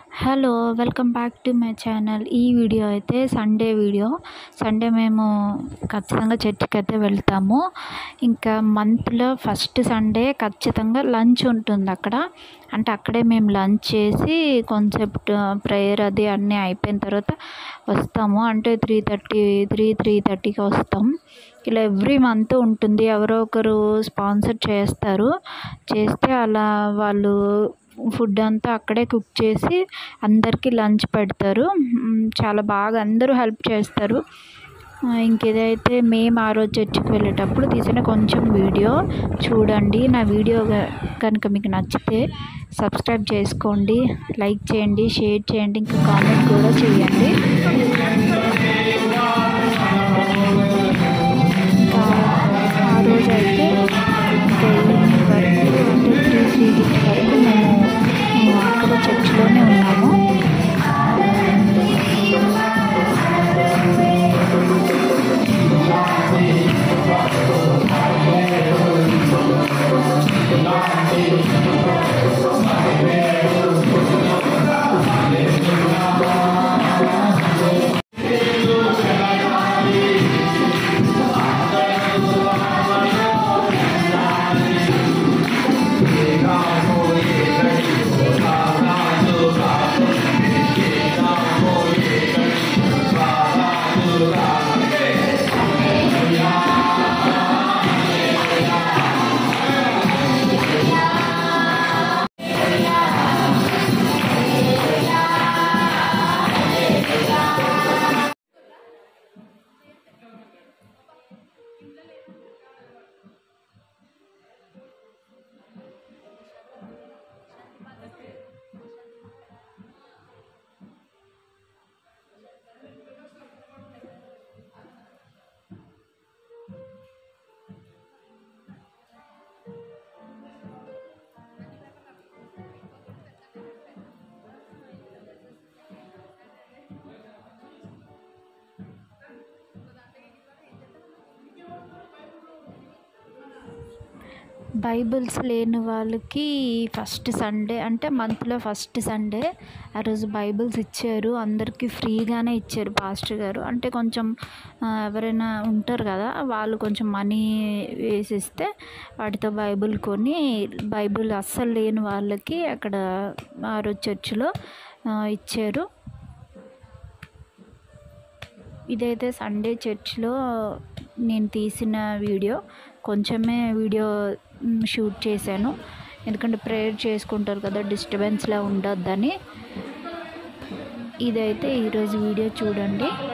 hello welcome back to my channel ఈ video అయితే Sunday video Sunday మేము ఖచ్చితంగా చర్చికి అయితే వెళ్తాము ఇంకా మంత్లో ఫస్ట్ సండే ఖచ్చితంగా లంచ్ ఉంటుంది అక్కడ అంటే అక్కడే మేము లంచ్ చేసి కొంచెంసేపు ప్రేయర్ అది అన్నీ అయిపోయిన తర్వాత వస్తాము అంటే త్రీ థర్టీ త్రీ త్రీ థర్టీకి వస్తాం ఇలా ఎవ్రీ మంత్ ఉంటుంది ఎవరో ఒకరు స్పాన్సర్ చేస్తారు చేస్తే అలా వాళ్ళు ఫుడ్ అంతా అక్కడే కుక్ చేసి అందరికీ లంచ్ పెడతారు చాలా బాగా అందరూ హెల్ప్ చేస్తారు ఇంక ఇదైతే మేము ఆ రోజు చర్చికి వెళ్ళేటప్పుడు తీసిన కొంచెం వీడియో చూడండి నా వీడియో కనుక మీకు నచ్చితే సబ్స్క్రైబ్ చేసుకోండి లైక్ చేయండి షేర్ చేయండి ఇంకా కామెంట్ కూడా చేయండి ఇంకా ఆ రోజు అయితే ఇంకా ఈవినింగ్ వరకు అంటే త్రీ త్రీ వరకు మేము అక్కడ చర్చిలోనే ఉన్నాము బైబిల్స్ లేని వాళ్ళకి ఫస్ట్ సండే అంటే మంత్లో ఫస్ట్ సండే ఆ రోజు బైబిల్స్ ఇచ్చారు అందరికీ ఫ్రీగానే ఇచ్చారు పాస్టర్ గారు అంటే కొంచెం ఎవరైనా ఉంటారు కదా వాళ్ళు కొంచెం మనీ వేసిస్తే వాటితో బైబిల్ కొని బైబిల్ అస్సలు లేని వాళ్ళకి అక్కడ ఆ రోజు చర్చిలో ఇచ్చారు ఇదైతే సండే చర్చ్లో నేను తీసిన వీడియో కొంచెమే వీడియో షూట్ చేశాను ఎందుకంటే ప్రేయర్ చేసుకుంటారు కదా డిస్టర్బెన్స్లా ఉండొద్దని ఇదైతే ఈరోజు వీడియో చూడండి